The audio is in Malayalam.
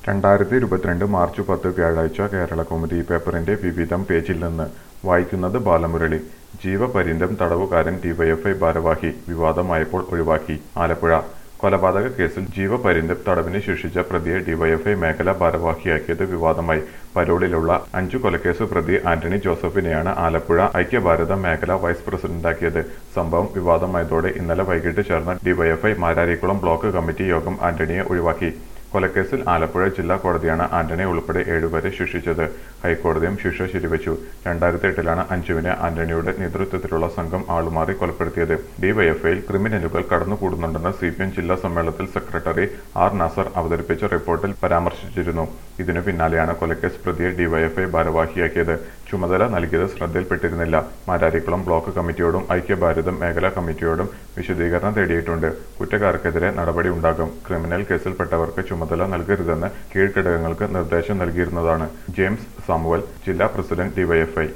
രണ്ടായിരത്തി ഇരുപത്തിരണ്ട് മാർച്ച് പത്ത് വ്യാഴാഴ്ച കേരള കൗമുദി പേപ്പറിന്റെ വിവിധം പേജിൽ നിന്ന് വായിക്കുന്നത് ബാലമുരളി ജീവപര്യന്തം തടവുകാരൻ ഡിവൈഎഫ്ഐ ഭാരവാഹി വിവാദമായപ്പോൾ ഒഴിവാക്കി ആലപ്പുഴ കൊലപാതക കേസിൽ ജീവപര്യന്തം തടവിന് ശിക്ഷിച്ച പ്രതിയെ ഡിവൈഎഫ്ഐ മേഖല ഭാരവാഹിയാക്കിയത് വിവാദമായി പരോളിലുള്ള അഞ്ചു കൊലക്കേസ് പ്രതി ആന്റണി ജോസഫിനെയാണ് ആലപ്പുഴ ഐക്യഭാരത മേഖല വൈസ് പ്രസിഡന്റാക്കിയത് സംഭവം വിവാദമായതോടെ ഇന്നലെ വൈകിട്ട് ചേർന്ന ഡിവൈഎഫ്ഐ മാരാരിക്കുളം ബ്ലോക്ക് കമ്മിറ്റി യോഗം ആന്റണിയെ ഒഴിവാക്കി കൊലക്കേസിൽ ആലപ്പുഴ ജില്ലാ കോടതിയാണ് ആന്റണി ഉൾപ്പെടെ ഏഴുപേരെ ശിക്ഷിച്ചത് ഹൈക്കോടതിയും ശിക്ഷ ശരിവച്ചു രണ്ടായിരത്തി എട്ടിലാണ് അഞ്ജുവിനെ ആന്റണിയുടെ നേതൃത്വത്തിലുള്ള സംഘം ആളുമാറി കൊലപ്പെടുത്തിയത് ഡിവൈഎഫ്ഐയിൽ ക്രിമിനലുകൾ കടന്നുകൂടുന്നുണ്ടെന്ന് സി പി എം ജില്ലാ സമ്മേളനത്തിൽ സെക്രട്ടറി ആർ നാസർ അവതരിപ്പിച്ച റിപ്പോർട്ടിൽ പരാമർശിച്ചിരുന്നു ഇതിനു പിന്നാലെയാണ് കൊലക്കേസ് പ്രതിയെ ഡിവൈഎഫ്ഐ ഭാരവാഹിയാക്കിയത് ചുമതല നൽകിയത് ശ്രദ്ധയിൽപ്പെട്ടിരുന്നില്ല മാരാരിക്കുളം ബ്ലോക്ക് കമ്മിറ്റിയോടും ഐക്യഭാരതം മേഖലാ കമ്മിറ്റിയോടും വിശദീകരണം തേടിയിട്ടുണ്ട് കുറ്റക്കാർക്കെതിരെ നടപടി ഉണ്ടാകും ക്രിമിനൽ കേസിൽപ്പെട്ടവർക്ക് ചുമതല നൽകരുതെന്ന് കീഴ്ഘടകങ്ങൾക്ക് നിർദ്ദേശം നൽകിയിരുന്നതാണ് ജെയിംസ് സാമുവൽ ജില്ലാ പ്രസിഡന്റ് ഡിവൈഎഫ്ഐ